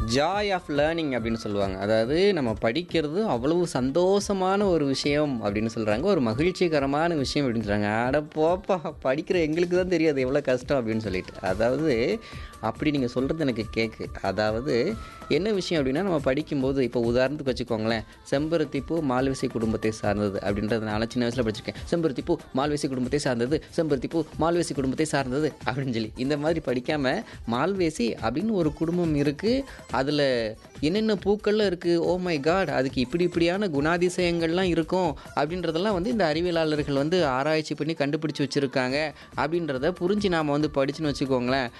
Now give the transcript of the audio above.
Joy of learning அப்படின்னு சொல்லுவாங்க அதாவது நம்ம படிக்கிறது அவ்வளவு சந்தோஷமான ஒரு விஷயம் அப்படின்னு சொல்கிறாங்க ஒரு மகிழ்ச்சிகரமான விஷயம் அப்படின்னு சொல்கிறாங்க அட போப்பா படிக்கிற எங்களுக்கு தான் தெரியாது எவ்வளோ கஷ்டம் அப்படின்னு சொல்லிட்டு அதாவது அப்படி நீங்கள் சொல்கிறது எனக்கு கேட்கு அதாவது என்ன விஷயம் அப்படின்னா நம்ம படிக்கும்போது இப்போ உதாரணத்துக்கு வச்சுக்கோங்களேன் செம்பருத்தி பூ மால்வேசி குடும்பத்தை சார்ந்தது அப்படின்றதுனால சின்ன வயசில் படிச்சிருக்கேன் செம்பருத்தி பூ மால்வேசி குடும்பத்தை சார்ந்தது செம்பருத்தி பூ மால்வேசி குடும்பத்தை சார்ந்தது அப்படின்னு சொல்லி இந்த மாதிரி படிக்காமல் மால்வேசி அப்படின்னு ஒரு குடும்பம் இருக்குது அதில் என்னென்ன பூக்கள்லாம் இருக்குது ஓ மை காட் அதுக்கு இப்படி இப்படியான குணாதிசயங்கள்லாம் இருக்கும் அப்படின்றதெல்லாம் வந்து இந்த அறிவியலாளர்கள் வந்து ஆராய்ச்சி பண்ணி கண்டுபிடிச்சி வச்சுருக்காங்க அப்படின்றத புரிஞ்சு நாம் வந்து படிச்சுன்னு வச்சுக்கோங்களேன்